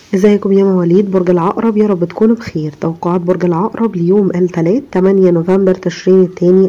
ازيكم يا مواليد برج العقرب يا رب تكونوا بخير توقعات برج العقرب ليوم الثلاث 8 نوفمبر تشرين الثاني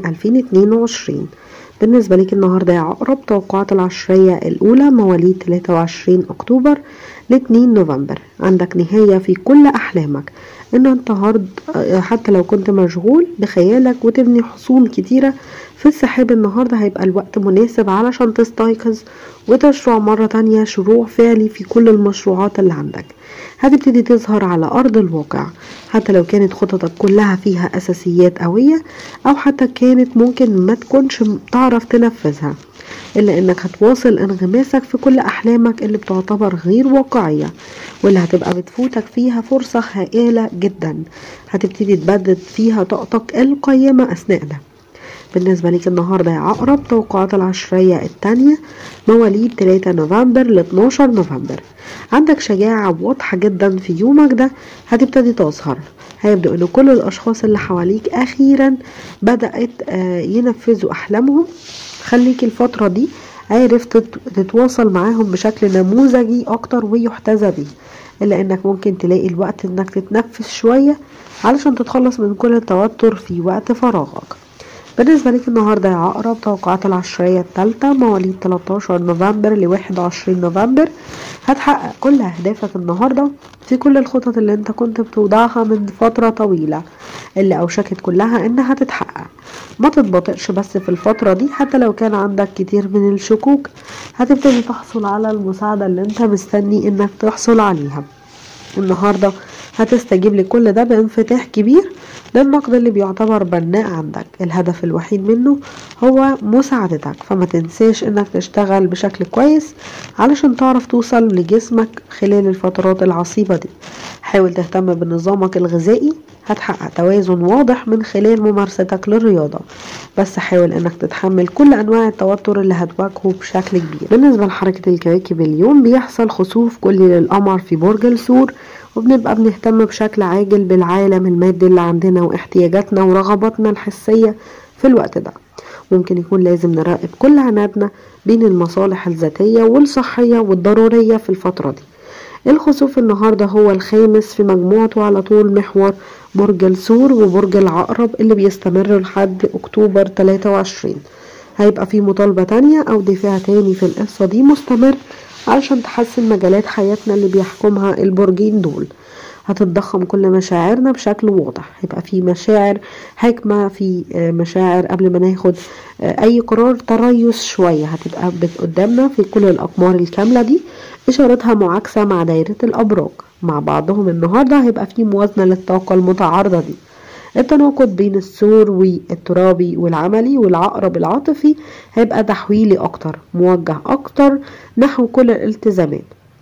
2022 بالنسبة لك النهاردة يا عقرب توقعات العشرية الأولى مواليد 23 أكتوبر ل 2 نوفمبر عندك نهاية في كل أحلامك إن أنت هرد حتى لو كنت مشغول بخيالك وتبني حصول كتيرة في السحاب النهاردة هيبقى الوقت مناسب علشان تستيقظ وتشرع مرة تانية شروع فعلي في كل المشروعات اللي عندك هتبتدي تظهر على أرض الواقع حتى لو كانت خططك كلها فيها أساسيات قوية أو حتى كانت ممكن ما تكونش تعرف تنفذها إلا إنك هتواصل انغماسك في كل أحلامك اللي بتعتبر غير واقعية واللي هتبقى بتفوتك فيها فرصة هائلة جدا هتبتدي تبدد فيها طاقتك القيمة أثناء ده بالنسبة ليك النهاردة يا عقرب توقعات العشرية التانية مواليد 3 نوفمبر ل 12 نوفمبر عندك شجاعة واضحة جدا في يومك ده هتبتدي تظهر هيبدو ان كل الاشخاص اللي حواليك اخيرا بدأت ينفذوا احلامهم خليك الفترة دي عارف تتواصل معاهم بشكل نموذجي اكتر ويحتذى بيه الا انك ممكن تلاقي الوقت انك تتنفس شوية علشان تتخلص من كل التوتر في وقت فراغك بالنسبة لك النهاردة يا عقرب توقعات العشرية الثالثة مواليد 13 نوفمبر ل 21 نوفمبر هتحقق كل أهدافك النهاردة في كل الخطط اللي انت كنت بتوضعها من فترة طويلة اللي أوشكت كلها انها تتحقق ما تتبطئش بس في الفترة دي حتى لو كان عندك كتير من الشكوك هتبتدي تحصل على المساعدة اللي انت مستني انك تحصل عليها النهاردة هتستجيب لكل ده بانفتاح كبير للنقد اللي بيعتبر بناء عندك الهدف الوحيد منه هو مساعدتك فما تنساش انك تشتغل بشكل كويس علشان تعرف توصل لجسمك خلال الفترات العصيبة دي حاول تهتم بنظامك الغذائي هتحقق توازن واضح من خلال ممارستك للرياضة بس حاول انك تتحمل كل انواع التوتر اللي هتواجهه بشكل كبير بالنسبة لحركة الكواكب اليوم بيحصل خسوف كلي للقمر في برج الثور وبنبقى بنهتم بشكل عاجل بالعالم المادي اللي عندنا واحتياجاتنا ورغباتنا الحسية في الوقت ده ممكن يكون لازم نراقب كل عنادنا بين المصالح الذاتية والصحية والضرورية في الفترة دي الخسوف النهاردة هو الخامس في مجموعته على طول محور برج الثور وبرج العقرب اللي بيستمر لحد أكتوبر 23 هيبقى في مطالبة تانية أو دفاع تاني في القصة دي مستمر علشان تحسن مجالات حياتنا اللي بيحكمها البرجين دول هتتضخم كل مشاعرنا بشكل واضح هيبقى في مشاعر حكمة في مشاعر قبل ما ناخد أي قرار تريث شوية هتبقى قدامنا في كل الأقمار الكاملة دي إشارتها معاكسة مع دايرة الأبراج مع بعضهم النهاردة هيبقى في موازنة للطاقة المتعارضة دي التناقض بين الثور والترابي والعملي والعقرب العاطفي هيبقى تحويلي اكتر موجه اكتر نحو كل الالتزامات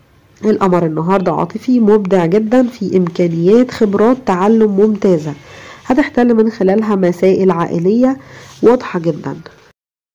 القمر النهارده عاطفي مبدع جدا في امكانيات خبرات تعلم ممتازه هتحتل من خلالها مسائل عائليه واضحه جدا